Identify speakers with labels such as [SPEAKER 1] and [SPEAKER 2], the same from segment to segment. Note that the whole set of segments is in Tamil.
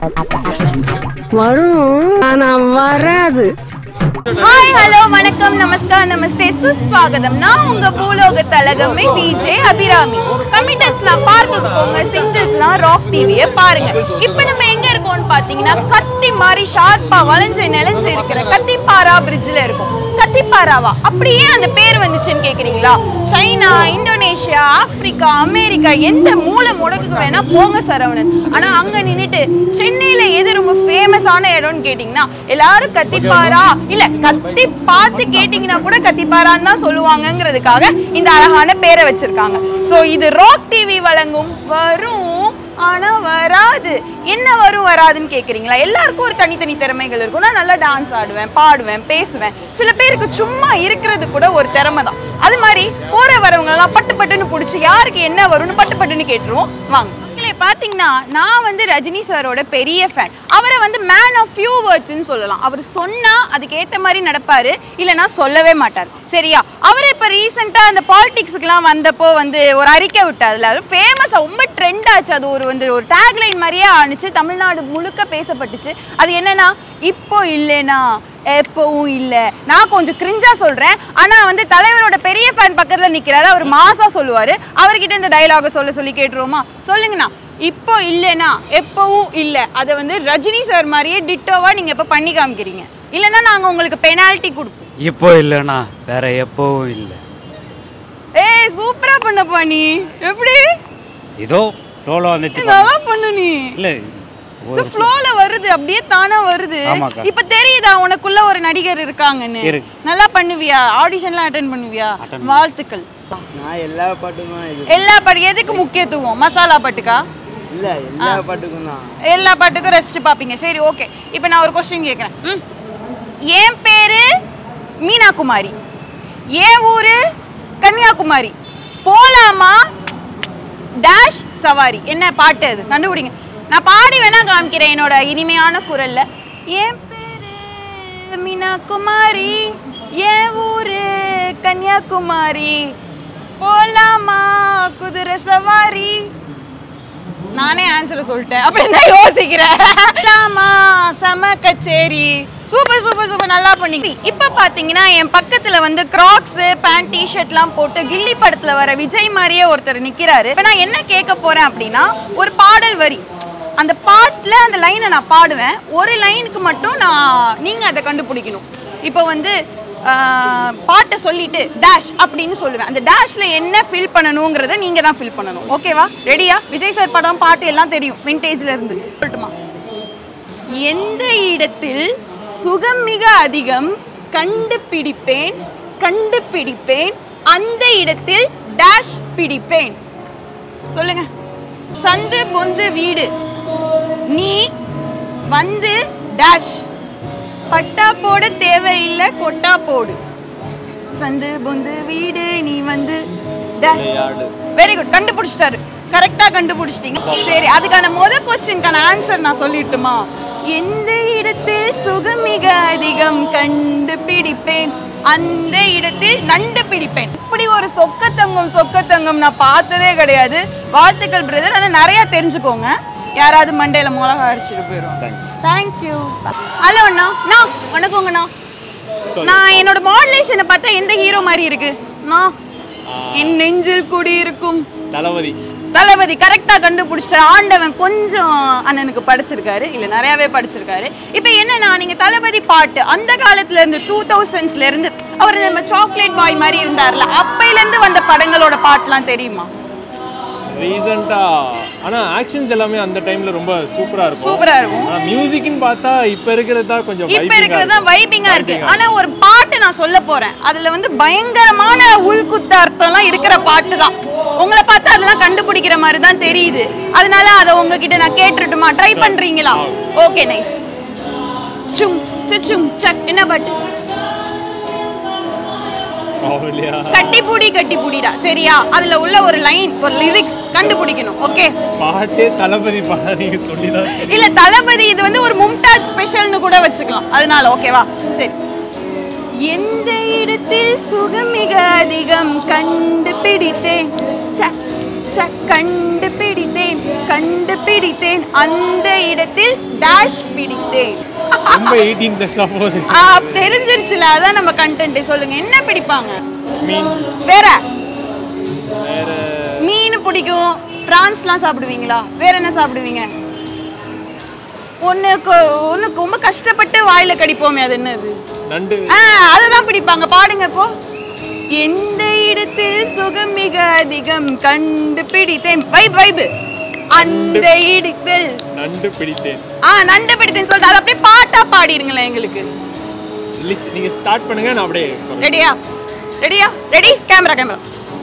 [SPEAKER 1] வரும் ஆனா வராது
[SPEAKER 2] ஹாய் ஹலோ வணக்கம் நமஸ்கார் நமஸ்தே சுஸ்வாகதம் நான் உங்க பூலோக தலகமே டிஜே அபிராமி கமிட்டன்ஸ்லாம் பார்க்க போங்க சிங்கிள்ஸ்லாம் ராக் டிவியை பாருங்க இப்போ நம்ம எங்க இருக்கோம்னு பாத்தீங்கன்னா கத்தி மாதிரி ஷார்ப்பா வளைஞ்சு நெளிஞ்சு இருக்கிற கத்திப்பாரா பிரிட்ஜ்ல இருக்கும் கத்திப்பாராவா அப்படியே அந்த பேர் வந்துச்சுன்னு கேக்குறீங்களா சைனா இந்தோனேஷியா ஆப்பிரிக்கா அமெரிக்கா எந்த மூலை முடக்குக்கு வேணா போங்க சரவணன் ஆனா அங்க நின்னுட்டு சென்னையில எது ரொம்ப ஃபேமஸான இடம்னு கேட்டிங்கன்னா எல்லாரும் கத்திப்பாரா இல்ல கத்தி பார்த்து கேட்டிங்கன்னா கூட கத்திப்பாரான்னு தான் சொல்லுவாங்கங்கிறதுக்காக இந்த அழகான பேரை வச்சிருக்காங்க சோ இது ராக் டிவி வழங்கும் வரும் ஆனா வராது என்ன வரும் வராதுன்னு கேக்குறீங்களா எல்லாருக்கும் ஒரு தனித்தனி திறமைகள் இருக்கும் நான் நல்லா டான்ஸ் ஆடுவேன் பாடுவேன் பேசுவேன் சில பேருக்கு சும்மா இருக்கிறது கூட ஒரு திறமை தான் அது மாதிரி போற வரவங்க எல்லாம் பட்டு பட்டுன்னு பிடிச்சி யாருக்கு என்ன வரும்னு பட்டு பட்டுன்னு கேட்டுருவோம் வாங்க மக்களே பாத்தீங்கன்னா நான் வந்து ரஜினி சாரோட பெரிய ஃபேன் அவரை வந்து மேன் ஆஃப் ஃபியூ வேர்ட்ஸ்னு சொல்லலாம் அவர் சொன்னா அதுக்கு ஏத்த மாதிரி நடப்பாரு இல்லைன்னா சொல்லவே மாட்டார் சரியா அவர் இப்ப ரீசெண்டா அந்த பாலிடிக்ஸுக்குலாம் வந்தப்போ வந்து ஒரு அறிக்கை விட்டார்ல அது ஃபேமஸ் ரொம்ப ட்ரெண்ட் ஆச்சு அது ஒரு வந்து ஒரு டேக்லைன் மாதிரியே ஆணுச்சு தமிழ்நாடு முழுக்க பேசப்பட்டுச்சு அது என்னன்னா இப்போ இல்லைனா எப்பவும் இல்லை நான் கொஞ்சம் கிரிஞ்சா சொல்றேன் ஆனா வந்து தலைவரோட பெரிய ஃபேன் பக்கத்துல நிக்கிறாரு அவர் மாசா சொல்லுவாரு அவர்கிட்ட இந்த டயலாக சொல்ல சொல்லி கேட்டுருவோமா சொல்லுங்கண்ணா இப்போ இல்லைனா எப்பவும் இல்லை அதை வந்து ரஜினி சார் மாதிரியே டிட்டோவா நீங்க இப்ப பண்ணி காமிக்கிறீங்க இல்லைன்னா நாங்க உங்களுக்கு பெனால்ட்டி கொடுப்போம்
[SPEAKER 3] இப்போ இல்லைண்ணா வேற எப்பவும் இல்லை
[SPEAKER 2] ஏய் சூப்பரா பண்ணப்பா நீ எப்படி
[SPEAKER 3] ஏதோ ஃப்ளோவில் வந்துச்சு
[SPEAKER 2] நல்லா பண்ணு நீ
[SPEAKER 3] இல்லை
[SPEAKER 2] இது ஃப்ளோல வருது அப்படியே தானா வருது
[SPEAKER 3] ஆமாக்கா.
[SPEAKER 2] இப்ப தெரியுதா உனக்குள்ள ஒரு நடிகர் இருக்காங்கன்னு
[SPEAKER 3] இருக்கு.
[SPEAKER 2] நல்லா பண்ணுவியா ஆடிஷன்லாம் அட்டன் பண்ணுவியா வாழ்த்துக்கள்
[SPEAKER 4] நான் எல்லா பாட்டுக்கும் இது
[SPEAKER 2] எல்லா பாட்டு எதுக்கு முக்கியத்துவம் மசாலா பாட்டுக்கா
[SPEAKER 4] இல்ல எல்லா பாட்டுக்கும் தான்
[SPEAKER 2] எல்லா பாட்டுக்கும் ரசிச்சு பாப்பீங்க சரி ஓகே இப்போ நான் ஒரு கொஸ்டின் கேட்குறேன் ம் என் பேரு மீனா குமாரி என் ஊரு கன்னியாகுமரி போலாமா டேஷ் சவாரி என்ன பாட்டு அது கண்டுபிடிங்க நான் பாடி வேணா காமிக்கிறேன் என்னோட இனிமையான குரல்ல என் பேரு மீனா குமாரி என் ஊரு கன்னியாகுமரி போலாமா குதிரை சவாரி நானே ஆன்சரை சொல்லிட்டேன் அப்படி என்ன யோசிக்கிறேன் ஆமா செம கச்சேரி சூப்பர் சூப்பர் சூப்பர் நல்லா பண்ணி இப்ப பாத்தீங்கன்னா என் பக்கத்துல வந்து கிராக்ஸ் பேண்ட் டிஷர்ட்லாம் போட்டு கில்லி படத்துல வர விஜய் மாதிரியே ஒருத்தர் நிக்கிறாரு இப்ப நான் என்ன கேட்க போறேன் அப்படின்னா ஒரு பாடல் வரி அந்த பாட்டுல அந்த லைனை நான் பாடுவேன் ஒரு லைனுக்கு மட்டும் நான் நீங்க அதை கண்டுபிடிக்கணும் இப்போ வந்து ஆஹ், பாட்டை சொல்லிட்டு டேஷ் அப்படின்னு சொல்லுவேன் அந்த டேஷ்ல என்ன ஃபில் பண்ணணுங்கிறத நீங்க தான் ஃபில் பண்ணணும் ஓகேவா ரெடியா விஜய் சார் படம் பாட்டு எல்லாம் தெரியும் விண்டேஜ்ல இருந்து சொல்லட்டுமா எந்த இடத்தில் சுகம் மிக அதிகம் கண்டுபிடிப்பேன் கண்டுபிடிப்பேன் அந்த இடத்தில் டேஷ் பிடிப்பேன் சொல்லுங்க சந்து பொந்து வீடு நீ வந்து டேஷ் பட்டா போட தேவையில்லை கொட்டா போடு சந்து பொந்து வீடு நீ வந்து டேஷ் வெரி குட் கண்டுபிடிச்சிட்டாரு கரெக்டா கண்டுபிடிச்சிட்டீங்க சரி அதுக்கான முத கொஸ்டின்கான ஆன்சர் நான் சொல்லிட்டுமா எந்த இடத்தில் சுகம் மிக அதிகம் கண்டுபிடிப்பேன் அந்த இடத்தில் நண்டு பிடிப்பேன் இப்படி ஒரு சொக்கத்தங்கம் சொக்கத்தங்கம் நான் பார்த்ததே கிடையாது வாழ்த்துக்கள் பிரதர் ஆனால் நிறைய தெரிஞ்சுக்கோங்க யாராவது மண்டையில மிளகா அடிச்சுட்டு போயிடும் தேங்க்யூ ஹலோ அண்ணா அண்ணா வணக்கங்கண்ணா நான் என்னோட மாடுலேஷனை பார்த்தா எந்த ஹீரோ மாதிரி இருக்கு நான் என் நெஞ்சில் குடியிருக்கும்
[SPEAKER 5] தளபதி
[SPEAKER 2] தளபதி கரெக்டா கண்டுபிடிச்சிட்டாரு ஆண்டவன் கொஞ்சம் அண்ணனுக்கு படிச்சிருக்காரு இல்ல நிறையவே படிச்சிருக்காரு இப்போ என்னன்னா நீங்க தளபதி பாட்டு அந்த காலத்துல இருந்து டூ தௌசண்ட்ஸ்ல இருந்து அவர் நம்ம சாக்லேட் பாய் மாதிரி இருந்தார்ல அப்பையில இருந்து வந்த படங்களோட பாட்டுலாம் தெரியுமா
[SPEAKER 5] ரீசெண்டா ஆனா ஆக்ஷன்ஸ் எல்லாமே அந்த டைம்ல ரொம்ப சூப்பரா இருக்கும்
[SPEAKER 2] சூப்பரா இருக்கும்
[SPEAKER 5] ஆனா மியூசிக்னு பார்த்தா இப்ப இருக்கிறது தான் கொஞ்சம்
[SPEAKER 2] இப்ப
[SPEAKER 5] vibing-ஆ
[SPEAKER 2] இருக்கிறது தான்
[SPEAKER 5] இருக்கும்.
[SPEAKER 2] வைபிங்கா இருக்கு
[SPEAKER 5] Vibing-ஆ
[SPEAKER 2] ஆனா ஒரு பாட்டு நான் சொல்ல போறேன் அதுல வந்து பயங்கரமான உள்குத்த அர்த்தம்லாம் இருக்கிற பாட்டு தான் உங்களை பார்த்தா அதெல்லாம் கண்டுபிடிக்கிற மாதிரி தான் தெரியுது அதனால அதை உங்ககிட்ட நான் கேட்டுட்டுமா ட்ரை பண்றீங்களா ஓகே நைஸ் சும் சுச்சும் சக் என்ன பாட்டு
[SPEAKER 5] பாவலியா
[SPEAKER 2] கட்டிப்புடி கட்டிப்புடிடா சரியா அதுல உள்ள ஒரு லைன் ஒரு லிரிக்ஸ் கண்டுபிடிக்கணும் ஓகே
[SPEAKER 5] பாட்டே தளபதி பாட நீங்க சொல்லிதான்
[SPEAKER 2] இல்ல தளபதி இது வந்து ஒரு மும்தாஜ் ஸ்பெஷல்னு கூட வச்சுக்கலாம் அதனால ஓகேவா சரி எந்த இடத்தில் சுகம் மிக அதிகம் கண்டுபிடித்தேன் ச ச கண்டுபிடித்தேன் கண்டுபிடித்தேன் அந்த இடத்தில் டேஷ் பிடித்தேன்
[SPEAKER 5] ரொம்ப எயிட்டீன் ப்ளஸ் போகுது
[SPEAKER 2] ஆ, தெரிஞ்சிருச்சுல அதான் நம்ம கண்டென்ட் சொல்லுங்க என்ன பிடிப்பாங்க
[SPEAKER 5] மீன்
[SPEAKER 2] வேற
[SPEAKER 5] வேற
[SPEAKER 2] மீன் பிடிக்கும் பிரான்ஸ்லாம் சாப்பிடுவீங்களா வேற என்ன சாப்பிடுவீங்க ஒன்று ஒன்று ரொம்ப கஷ்டப்பட்டு வாயில கடிப்போமே அது என்னது
[SPEAKER 5] நண்டு
[SPEAKER 2] ஆ அததான் பிடிப்பாங்க பாடுங்க இப்போ எந்த இடத்தில் சுகம் மிக அதிகம் கண்டுபிடித்தேன் வைப் வைப் அந்த இடத்தில்
[SPEAKER 5] நண்டு பிடித்தேன்
[SPEAKER 2] ஆ நண்டு பிடித்தேன் சொல்லிட்டு அதை அப்படியே பாட்டா பாடிருங்களேன் எங்களுக்கு
[SPEAKER 5] லிச்- நீங்க ஸ்டார்ட் பண்ணுங்க நான் அப்படியே சொல்றேன்.
[SPEAKER 2] ரெடியா ரெடியா ரெடி கேமரா கேமரா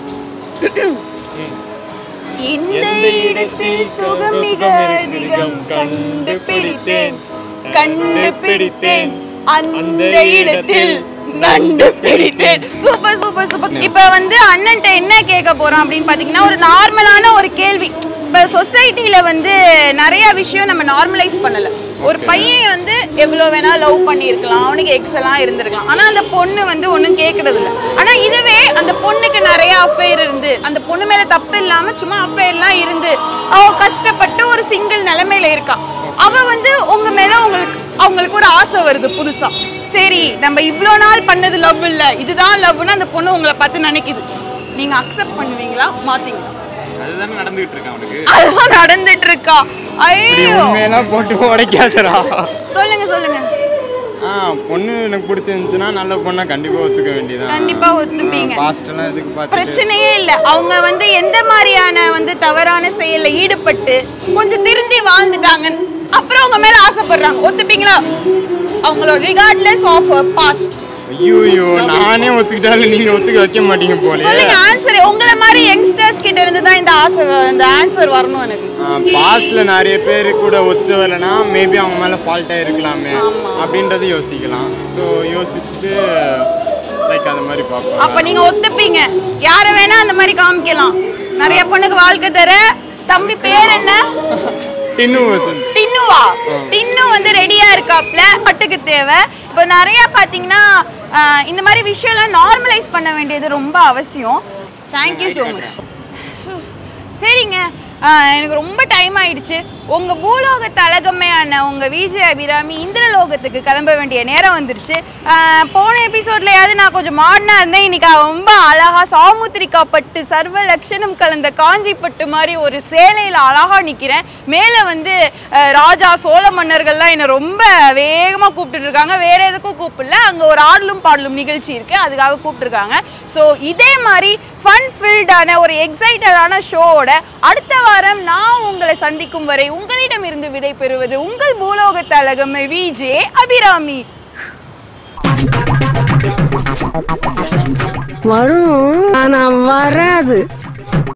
[SPEAKER 2] இந்த இடத்தில் சுகம் மிக அதிகம் கண்டுபிடித்தேன் கண்டுபிடித்தேன் அந்த இடத்தில் நண்டு பிடித்தேன் சூப்பர் சூப்பர் சூப்பர் இப்போ வந்து அண்ணன்ட்ட என்ன கேட்க போறோம் அப்படின்னு பாத்தீங்கன்னா ஒரு நார்மலான ஒரு கேள்வி இப்போ சொசைட்டில வந்து நிறைய விஷயம் நம்ம நார்மலைஸ் பண்ணல ஒரு பையன் வந்து எவ்வளோ வேணா லவ் பண்ணியிருக்கலாம் அவனுக்கு எக்ஸ் எல்லாம் இருந்திருக்கலாம் ஆனா அந்த பொண்ணு வந்து ஒன்றும் கேட்கறது இல்லை ஆனா இதுவே அந்த பொண்ணுக்கு நிறைய அஃபேர் இருந்து அந்த பொண்ணு மேல தப்பு இல்லாம சும்மா அஃபேர்லாம் இருந்து அவ கஷ்டப்பட்டு ஒரு சிங்கிள் நிலைமையில இருக்கா அவ வந்து உங்க மேல உங்களுக்கு அவங்களுக்கு ஒரு ஆசை வருது புதுசா சரி நம்ம இவ்வளோ நாள் பண்ணது லவ் இல்ல இதுதான் லவ்னு அந்த பொண்ணு உங்களை பார்த்து நினைக்குது நீங்க அக்செப்ட் பண்ணுவீங்களா மாத்தீங்களா
[SPEAKER 6] அதுதானே நடந்துகிட்டு இருக்கேன் அவனுக்கு
[SPEAKER 2] அதுதான் நடந்துட்டு இருக்கா ஐயோ
[SPEAKER 6] உண்மையெல்லாம் போட்டு உடைக்காதடா
[SPEAKER 2] சொல்லுங்க சொல்லுங்க
[SPEAKER 6] ஆ பொண்ணு எனக்கு பிடிச்சிருந்துச்சுன்னா நல்ல பொண்ணா கண்டிப்பா ஒத்துக்க வேண்டியதான்
[SPEAKER 2] கண்டிப்பா ஒத்துப்பீங்க
[SPEAKER 6] பாஸ்ட் எல்லாம் இதுக்கு பார்த்துட்டு
[SPEAKER 2] பிரச்சனையே இல்ல அவங்க வந்து எந்த மாதிரியான வந்து தவறான செயல்ல ஈடுபட்டு கொஞ்சம் திருந்தி வாழ்ந்துட்டாங்க அப்புறம் அவங்க மேல ஆசைப்படுறாங்க ஒத்துப்பீங்களா அவங்களோட ரிகார்ட்லெஸ் ஆஃப் பாஸ்ட்
[SPEAKER 6] ஐயோ ஐயோ நானே ஒத்துக்கிட்டாலும் நீங்க ஒத்துக்க வைக்க மாட்டீங்க போலே
[SPEAKER 2] சொல்லுங்க ஆன்சர் உங்களை மாதிரி யங்ஸ்டர்ஸ் கிட்ட இருந்து தான் இந்த ஆசை இந்த ஆன்சர் வரணும் எனக்கு
[SPEAKER 6] பாஸ்ட்ல நிறைய பேர் கூட ஒத்து வரலனா மேபி அவங்க மேல ஃபால்ட்டா இருக்கலாமே அப்படின்றத யோசிக்கலாம் ஸோ யோசிச்சுட்டு லைக் அந்த மாதிரி பார்ப்போம்
[SPEAKER 2] அப்ப நீங்க ஒத்துப்பீங்க யார வேணா அந்த மாதிரி காமிக்கலாம் நிறைய பொண்ணுக்கு வாழ்க்கை தர தம்பி பேர் என்ன
[SPEAKER 6] டின்னு வசந்த்
[SPEAKER 2] டின்னுவா டின்னு வந்து ரெடியா இருக்காப்ல பட்டுக்கு தேவை இப்போ நிறைய பாத்தீங்கன்னா ஆஹ், இந்த மாதிரி விஷயம்லாம் நார்மலைஸ் பண்ண வேண்டியது ரொம்ப அவசியம் தேங்க்யூ ஸோ மச் சரிங்க ஆஹ், எனக்கு ரொம்ப டைம் ஆயிடுச்சு உங்க பூலோக தலகமையான உங்க விஜய் அபிராமி இந்திரலோகத்துக்கு கிளம்ப வேண்டிய நேரம் வந்துருச்சு ஆஹ், போன எபிசோட்லயாவது நான் கொஞ்சம் மாடர்னா இருந்தேன் இன்னைக்கு அவ ரொம்ப அழகா சாமுத்திரிக்கா பட்டு சர்வ லட்சணம் கலந்த காஞ்சி பட்டு மாதிரி ஒரு சேலையில அழகா நிக்கிறேன் மேல வந்து அஹ், ராஜா சோழ மன்னர்கள்லாம் என்னை ரொம்ப வேகமா கூப்பிட்டுட்டு இருக்காங்க வேற எதுக்கும் கூப்பிடல அங்க ஒரு ஆடலும் பாடலும் நிகழ்ச்சி இருக்கு அதுக்காக கூப்பிட்டுருக்காங்க ஸோ இதே மாதிரி ஃபன் ஃபில்டான ஒரு எக்ஸைட்டடான ஷோவோட அடுத்த வாரம் நான் உங்களை சந்திக்கும் வரை உங்களிடமிருந்து விடை பெறுவது உங்கள் பூலோக தலகம் விஜே அபிராமி
[SPEAKER 1] வரும் ஆனா வராது